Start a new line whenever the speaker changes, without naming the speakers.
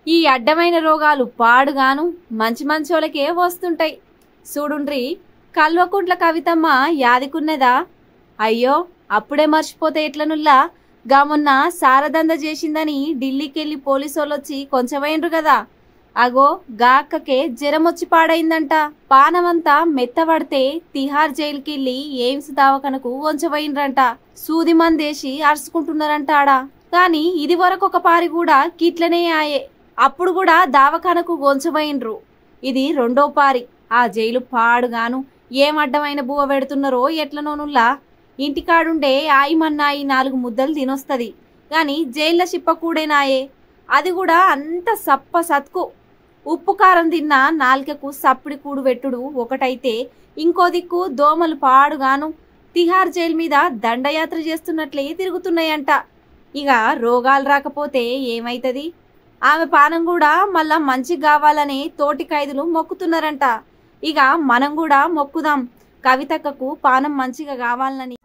ఈ అడ్డమైన రోగాలు పాడుగాను మంచి మంచోళ్ళకే వస్తుంటాయి చూడుండ్రి కల్వకుంట్ల కవితమ్మ యాదికున్నదా అయ్యో అప్పుడే మర్చిపోతే ఎట్లనుల్లా గామొన్న సారదంద చేసిందని ఢిల్లీకెళ్ళి పోలీసోళ్ళొచ్చి కొంచెమైండ్రు కదా అగో గా అక్కకే జ్వరం వచ్చి పాడైందంట పానమంతా మెత్తబడితే తిహార్ జైలుకెళ్ళి ఎయిమ్స్ దవాఖానకు వంచబోయిండ్రంట సూది మందేసి అరుచుకుంటున్నారంట ఆడ కానీ ఇది వరకు ఒక పారి కూడా కిట్లనే ఆయే అప్పుడు కూడా దావఖానకు గొంచబోయిండ్రు ఇది రెండో పారి ఆ జైలు పాడుగాను ఏం అడ్డమైన బువ్వ పెడుతున్నారో ఎట్లనోనుల్లా ఇంటికాడుండే ఆయిమన్నాయి నాలుగు ముద్దలు తినొస్తది గాని జైల్లో చిప్పకూడేనాయే అది కూడా అంత సప్ప సత్కు ఉప్పు కారం తిన్న నాలుకకు సప్పిడి కూడు పెట్టుడు ఒకటైతే ఇంకో దిక్కు దోమలు పాడుగాను తిహార్ జైలు మీద దండయాత్ర చేస్తున్నట్లే తిరుగుతున్నాయంట ఇక రోగాలు రాకపోతే ఏమైతది ఆమె పానం కూడా మళ్ళా మంచి కావాలని తోటి ఖైదులు మొక్కుతున్నారంట ఇక మనం కూడా మొక్కుదాం కవితక్కకు పానం మంచిగా కావాలని